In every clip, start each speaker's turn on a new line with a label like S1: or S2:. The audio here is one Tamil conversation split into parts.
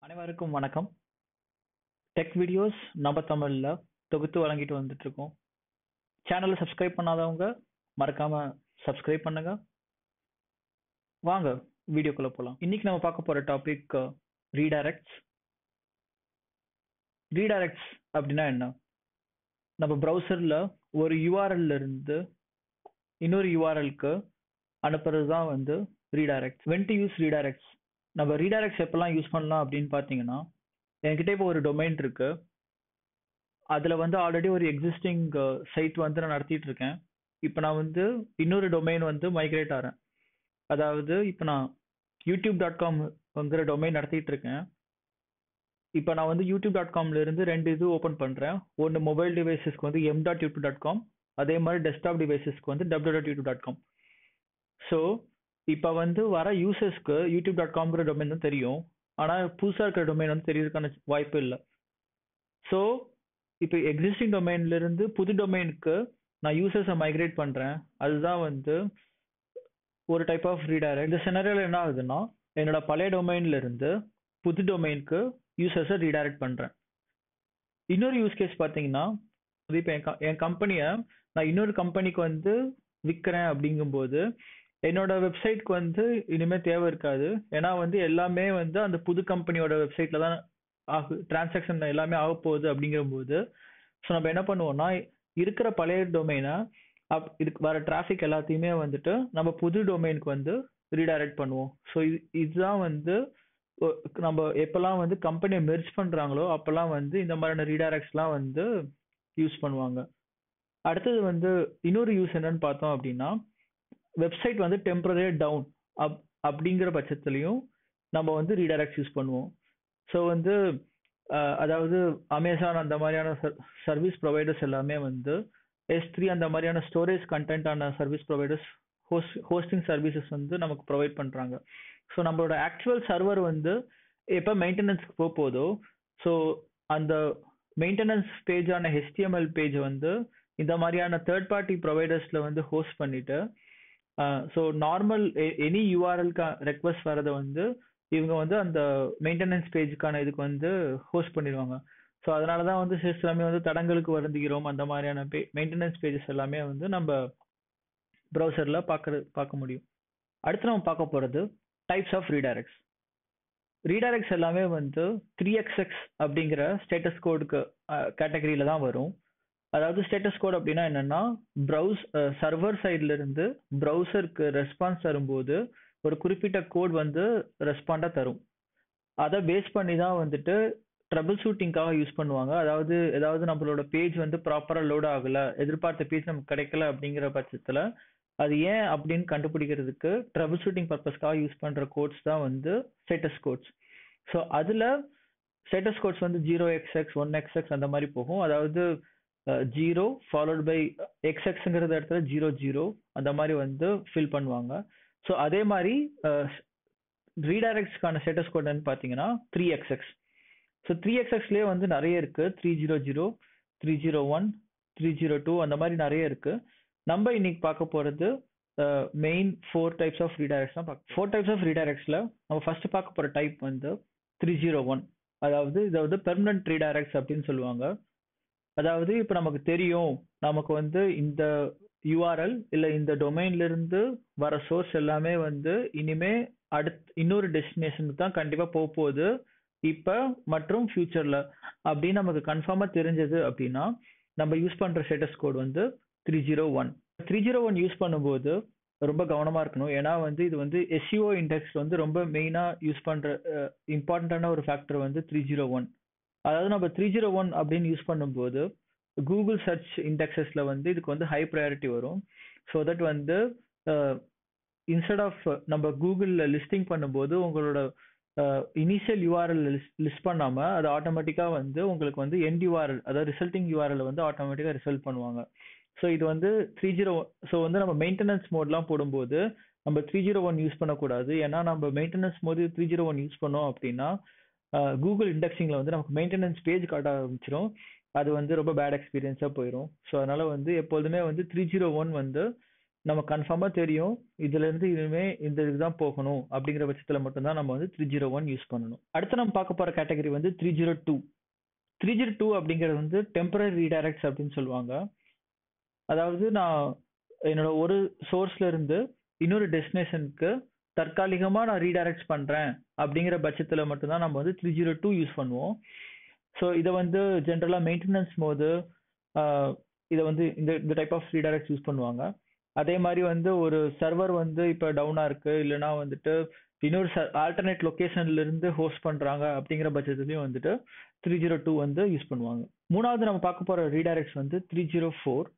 S1: அனைவருக்கும் வணக்கம் டெக் வீடியோஸ் நம்ம தமிழ்ல தொகுத்து வழங்கிட்டு வந்துட்டு இருக்கோம் சேனலை சப்ஸ்கிரைப் பண்ணாதவங்க மறக்காம சப்ஸ்கிரைப் பண்ணுங்க வாங்க வீடியோக்குள்ள போலாம் இன்னைக்கு நம்ம பார்க்க போற டாபிக் ரீடைரக்ட்ஸ் ரீடைரக்ட்ஸ் அப்படின்னா என்ன நம்ம ப்ரௌசர்ல ஒரு யூஆர்எல்ல இருந்து இன்னொரு யூஆர்எல்க்கு அனுப்புறது தான் வந்து redirect when to use redirects நம்ம ரீடைரக்ட்ஸ் எப்பெல்லாம் யூஸ் பண்ணலாம் அப்படின்னு பார்த்தீங்கன்னா என்கிட்ட இப்போ ஒரு டொமைன் இருக்கு அதில் வந்து ஆல்ரெடி ஒரு எக்ஸிஸ்டிங் சைட் வந்து நான் நடத்திட்டு இருக்கேன் இப்போ நான் வந்து இன்னொரு டொமைன் வந்து மைக்ரேட் ஆகிறேன் அதாவது இப்போ நான் யூடியூப் டாட் காம்ங்கிற டொமைன் நடத்திட்டு இருக்கேன் இப்போ நான் வந்து யூடியூப் டாட் காம்ல இருந்து ரெண்டு இது ஓப்பன் பண்ணுறேன் ஒன்று மொபைல் டிவைசஸ்க்கு வந்து M dot YouTube dot com அதே மாதிரி டெஸ்க்டாப் டிவைசஸ்க்கு வந்து W dot YouTube dot com so இப்போ வந்து வர யூசர்ஸ்க்கு யூடியூப் டாட் காம்ங்கிற டொமைன் தான் தெரியும் ஆனால் புதுசாக இருக்கிற டொமைன் வந்து தெரியறதுக்கான வாய்ப்பு இல்லை ஸோ இப்போ எக்ஸிஸ்டிங் டொமைன்ல இருந்து புது டொமைனுக்கு நான் யூசர்ஸை மைக்ரேட் பண்ணுறேன் அதுதான் வந்து ஒரு டைப் ஆஃப் ரீடைரக்ட் இந்த சினரியில் என்ன ஆகுதுன்னா என்னோட பழைய டொமைன்ல இருந்து புது டொமைனுக்கு யூசர்ஸை ரீடைரக்ட் பண்ணுறேன் இன்னொரு யூஸ் கேஸ் பார்த்தீங்கன்னா இப்போ என் என் கம்பெனியை நான் இன்னொரு கம்பெனிக்கு வந்து விற்கிறேன் அப்படிங்கும்போது என்னோட வெப்சைட்க்கு வந்து இனிமேல் தேவை இருக்காது ஏன்னா வந்து எல்லாமே வந்து அந்த புது கம்பெனியோட வெப்சைட்ல தான் ஆகு டிரான்சாக்ஷன் எல்லாமே ஆக போகுது அப்படிங்கும்போது ஸோ நம்ம என்ன பண்ணுவோம்னா இருக்கிற பழைய டொமைனை அப் இதுக்கு வர டிராஃபிக் எல்லாத்தையுமே வந்துட்டு நம்ம புது டொமைனுக்கு வந்து ரீடைரக்ட் பண்ணுவோம் ஸோ இது இதுதான் வந்து நம்ம எப்பெல்லாம் வந்து கம்பெனியை மெர்ஜ் பண்ணுறாங்களோ அப்போல்லாம் வந்து இந்த மாதிரியான ரீடைரக்ட்ஸ்லாம் வந்து யூஸ் பண்ணுவாங்க அடுத்தது வந்து இன்னொரு யூஸ் என்னன்னு பார்த்தோம் அப்படின்னா வெப்சைட் வந்து டெம்பரரி டவுன் அப் அப்படிங்கிற பட்சத்துலையும் நம்ம வந்து ரீடைரக்ட் யூஸ் பண்ணுவோம் ஸோ வந்து அதாவது அமேசான் அந்த மாதிரியான சர்வீஸ் ப்ரொவைடர்ஸ் எல்லாமே வந்து எஸ் த்ரீ அந்த மாதிரியான ஸ்டோரேஜ் கண்டென்ட்டான service providers host hosting services வந்து நமக்கு ப்ரொவைட் பண்ணுறாங்க ஸோ நம்மளோட ஆக்சுவல் சர்வர் வந்து எப்போ மெயின்டெனன்ஸ்க்கு போக போதோ ஸோ அந்த மெயின்டெனன்ஸ் பேஜான ஹெச்டிஎம்எல் பேஜ் வந்து இந்த மாதிரியான தேர்ட் பார்ட்டி ப்ரொவைடர்ஸில் வந்து ஹோஸ்ட் பண்ணிட்டு ஸோ நார்மல் எனி யூஆர்எல்க்கு ரெக்வஸ்ட் வரதை வந்து இவங்க வந்து அந்த மெயின்டெனன்ஸ் பேஜுக்கான இதுக்கு வந்து ஹோஸ்ட் பண்ணிடுவாங்க ஸோ அதனால தான் வந்து சிஸ்டமே வந்து தடங்களுக்கு வருந்துகிறோம் அந்த மாதிரியான பே மெயின்டெனன்ஸ் பேஜஸ் எல்லாமே வந்து நம்ம ப்ரௌசரில் பார்க்கறது பார்க்க முடியும் அடுத்து நம்ம பார்க்க போகிறது டைப்ஸ் ஆஃப் ரீடைரக்ட்ஸ் ரீடைரக்ட்ஸ் எல்லாமே வந்து த்ரீ எக்ஸ் எக்ஸ் அப்படிங்கிற ஸ்டேட்டஸ் கோடுக்கு கேட்டகரியில தான் வரும் அதாவது ஸ்டேட்டஸ் கோட் அப்படின்னா என்னன்னா ப்ரௌஸ் சர்வர் சைட்ல இருந்து ப்ரௌசருக்கு ரெஸ்பான்ஸ் தரும்போது ஒரு குறிப்பிட்ட கோட் வந்து ரெஸ்பாண்டா தரும் அதை பேஸ் பண்ணி தான் வந்துட்டு ட்ரபிள் ஷூட்டிங்காக யூஸ் பண்ணுவாங்க அதாவது ஏதாவது நம்மளோட பேஜ் வந்து ப்ராப்பராக லோட் ஆகலை எதிர்பார்த்த பேஜ் நமக்கு கிடைக்கல அப்படிங்கிற பட்சத்தில் அது ஏன் அப்படின்னு கண்டுபிடிக்கிறதுக்கு ட்ரபிள் ஷூட்டிங் பர்பஸ்க்காக யூஸ் பண்ணுற கோட்ஸ் தான் வந்து ஸ்டேட்டஸ் கோட்ஸ் ஸோ அதில் ஸ்டேட்டஸ் கோட்ஸ் வந்து zero X X one X X அந்த மாதிரி போகும் அதாவது ஜீரோ ஃபாலோட் பை எக்ஸ் எக்ஸுங்கிறத இடத்துல ஜீரோ ஜீரோ அந்த மாதிரி வந்து ஃபில் பண்ணுவாங்க ஸோ அதே மாதிரி ரீடைரக்ட்ஸ்க்கான ஸ்டேட்டஸ் கோட்னு பார்த்தீங்கன்னா three X X so three X எக்ஸ்லேயே வந்து நிறைய இருக்கு three zero zero three zero one three zero two அந்த மாதிரி நிறைய இருக்கு நம்ம இன்னைக்கு பார்க்க போகிறது main four types of redirects தான் பார்க்க ஃபோர் டைப்ஸ் ஆஃப் ரீடைரக்ட்ஸில் நம்ம ஃபர்ஸ்ட் பார்க்க போகிற டைப் வந்து த்ரீ ஜீரோ ஒன் அதாவது இதை வந்து பெர்மனன்ட் ரீடைரக்ட்ஸ் அப்படின்னு சொல்லுவாங்க அதாவது இப்போ நமக்கு தெரியும் நமக்கு வந்து இந்த யூஆர்எல் இல்லை இந்த டொமைன்ல இருந்து வர சோர்ஸ் எல்லாமே வந்து இனிமே அடுத் இன்னொரு டெஸ்டினேஷனுக்கு தான் கண்டிப்பாக போக போகுது இப்போ மற்றும் ஃபியூச்சரில் அப்படின்னு நமக்கு கன்ஃபார்மாக தெரிஞ்சது அப்படின்னா நம்ம யூஸ் பண்ணுற ஸ்டேட்டஸ் கோட் வந்து three zero one three zero one use பண்ணும்போது ரொம்ப கவனமாக இருக்கணும் ஏன்னா வந்து இது வந்து எஸ்சிஓ இண்டெக்ஸ் வந்து ரொம்ப மெயினாக யூஸ் பண்ணுற இம்பார்ட்டண்ட்டான ஒரு ஃபேக்டர் வந்து த்ரீ ஜீரோ ஒன் அதாவது நம்ம த்ரீ ஜீரோ ஒன் அப்படின்னு யூஸ் பண்ணும்போது கூகுள் சர்ச் இண்டெக்ஸஸ்ல வந்து இதுக்கு வந்து ஹை ப்ரையாரிட்டி வரும் ஸோ தட் வந்து இன்ஸ்டெட் ஆஃப் நம்ம கூகுளில் லிஸ்டிங் பண்ணும்போது உங்களோட இனிஷியல் யூஆர்எல் லிஸ்ட் பண்ணாமல் அது ஆட்டோமேட்டிக்காக வந்து உங்களுக்கு வந்து எண்ட் யூஆர்எல் அதாவது ரிசல்ட்டிங் யூஆர்எல் வந்து ஆட்டோமேட்டிக்காக ரிசல்ட் பண்ணுவாங்க ஸோ இது வந்து த்ரீ ஜீரோ ஸோ வந்து நம்ம மெயின்டெனன்ஸ் மோட்லாம் போடும்போது நம்ம த்ரீ ஜீரோ ஒன் யூஸ் பண்ணக்கூடாது ஏன்னா நம்ம மெயின்டெனன்ஸ் மோது த்ரீ ஜீரோ ஒன் யூஸ் பண்ணோம் அப்படின்னா கூகுள் இண்டெக்ஸிங்கில் வந்து நமக்கு மெயின்டெனன்ஸ் பேஜ் காட்ட ஆரம்பிச்சிடும் அது வந்து ரொம்ப பேட் எக்ஸ்பீரியன்ஸாக போயிடும் ஸோ அதனால வந்து எப்பொழுதுமே வந்து த்ரீ ஜீரோ ஒன் வந்து நம்ம கன்ஃபார்மா தெரியும் இதுல இருந்து இனிமே இந்த இதுதான் போகணும் அப்படிங்கிற பட்சத்துல மட்டும்தான் நம்ம வந்து த்ரீ ஜீரோ ஒன் யூஸ் பண்ணணும் அடுத்து நம்ம பார்க்க போற கேட்டகரி வந்து three zero two three zero two அப்படிங்கிறது வந்து டெம்பரரி ரீடைரக்ட்ஸ் அப்படின்னு சொல்லுவாங்க அதாவது நான் என்னோட ஒரு சோர்ஸ்ல இருந்து இன்னொரு டெஸ்டினேஷனுக்கு தற்காலிகமா நான் ரீடைரக்ட் பண்றேன் அப்படிங்கிற பட்சத்துல மட்டும்தான் நம்ம வந்து த்ரீ ஜீரோ டூ யூஸ் பண்ணுவோம் ஸோ இதை வந்து ஜென்ரலா மெயின்டெனன்ஸ் போது இதை வந்து இந்த இந்த டைப் ஆஃப் ரீடைரக்ட் யூஸ் பண்ணுவாங்க அதே மாதிரி வந்து ஒரு சர்வர் வந்து இப்போ டவுனா இருக்கு இல்லைன்னா வந்துட்டு இன்னொரு ஆல்டர்னேட் லொக்கேஷன்ல இருந்து ஹோஸ்ட் பண்றாங்க அப்படிங்கிற பட்சத்துலயும் வந்துட்டு த்ரீ ஜீரோ டூ வந்து யூஸ் பண்ணுவாங்க மூணாவது நம்ம பார்க்க போற ரீடைரக்ட்ஸ் வந்து த்ரீ ஜீரோ ஃபோர்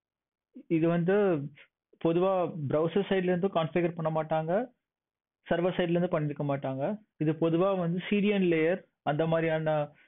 S1: இது வந்து பொதுவா ப்ரௌசர் சைட்ல இருந்து கான்ஃபிகர் பண்ண மாட்டாங்க சர்வர் சைட்ல இருந்து பண்ணிருக்க மாட்டாங்க இது பொதுவா வந்து சீரியன் லேயர் அந்த மாதிரியான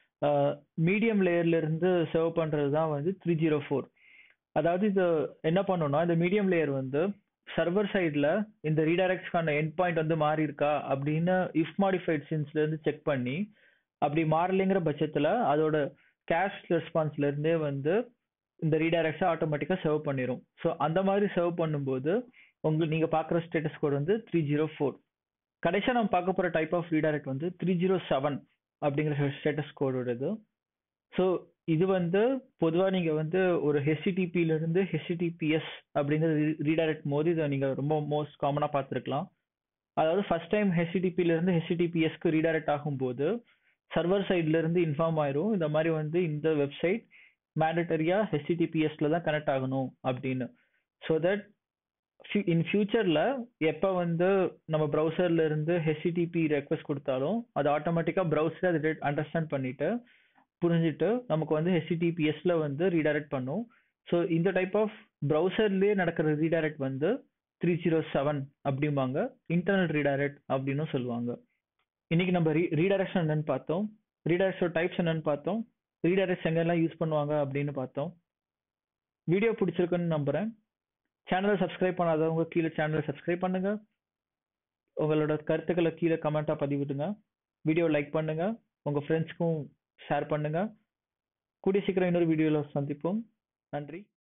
S1: மீடியம் லேயர்ல இருந்து சர்வ் பண்றது தான் வந்து த்ரீ ஜீரோ ஃபோர் அதாவது இது என்ன பண்ணணும்னா இந்த மீடியம் லேயர் வந்து சர்வர் சைடில் இந்த ரீடைரக்ட்ஸ்க்கான எண்ட் பாயிண்ட் வந்து மாறி இருக்கா அப்படின்னு இஃப் மாடிஃபைட் சின்ஸ்ல இருந்து செக் பண்ணி அப்படி மாறலைங்கிற பட்சத்தில் அதோட கேஷ் ரெஸ்பான்ஸ்ல இருந்தே வந்து இந்த ரீடைரக்ட்ஸை ஆட்டோமேட்டிக்காக சர்வ் பண்ணிடும் ஸோ அந்த மாதிரி சர்வ் பண்ணும்போது உங்களுக்கு நீங்கள் பார்க்குற ஸ்டேட்டஸ் கோட் வந்து த்ரீ ஜீரோ ஃபோர் கடைசியாக நம்ம பார்க்க போகிற டைப் ஆஃப் ரீடைரக்ட் வந்து த்ரீ ஜீரோ செவன் அப்படிங்கிற ஸ்டேட்டஸ் கோடோடது ஸோ இது வந்து பொதுவாக நீங்கள் வந்து ஒரு ஹெச்டிடிபியிலிருந்து ஹெச்டிடிபிஎஸ் அப்படிங்கிற ரீடைரக்ட் போது இதை நீங்கள் ரொம்ப மோஸ்ட் காமனாக பார்த்துருக்கலாம் அதாவது ஃபர்ஸ்ட் டைம் ஹெச்டிடிபியிலிருந்து ஹெச்டிடிபிஎஸ்க்கு ரீடைரக்ட் ஆகும்போது சர்வர் சைட்ல இருந்து இன்ஃபார்ம் ஆயிரும் இந்த மாதிரி வந்து இந்த வெப்சைட் மேண்டட்டரியா ஹெச்டிடிபிஎஸ்ல தான் கனெக்ட் ஆகணும் அப்படின்னு ஸோ தட் இன் ஃபியூச்சர்ல எப்போ வந்து நம்ம ப்ரௌசர்ல இருந்து ஹெச்டிடிபி ரெக்வஸ்ட் கொடுத்தாலும் அது ஆட்டோமேட்டிக்கா ப்ரௌசர் அதை அண்டர்ஸ்டாண்ட் பண்ணிட்டு புரிஞ்சுட்டு நமக்கு வந்து ஹெச்டிடிபிஎஸ்ல வந்து ரீடைரக்ட் பண்ணும் ஸோ இந்த டைப் ஆஃப் ப்ரௌசர்லேயே நடக்கிற ரீடைரக்ட் வந்து த்ரீ ஜீரோ செவன் அப்படிம்பாங்க இன்டர்னல் ரீடைரக்ட் அப்படின்னு சொல்லுவாங்க இன்னைக்கு நம்ம ரீ ரீடைரக்ஷன் என்னன்னு பார்த்தோம் ரீடைரக்ஷன் டைப்ஸ் என்னன்னு பார்த்தோம் ரீடைரக்ட்ஸ் எங்கெல்லாம் யூஸ் பண்ணுவாங்க அப்படின்னு பார்த்தோம் வீடியோ பிடிச்சிருக்குன்னு நம்புறேன் சேனலை சப்ஸ்கிரைப் பண்ணாதவங்க கீழே சேனலை சப்ஸ்கிரைப் பண்ணுங்க உங்களோட கருத்துக்களை கீழே கமெண்ட்டாக பதிவிடுங்க வீடியோ லைக் பண்ணுங்க உங்க ஃப்ரெண்ட்ஸ்க்கும் ஷேர் பண்ணுங்க கூடிய சீக்கிரம் இன்னொரு வீடியோவில் சந்திப்போம் நன்றி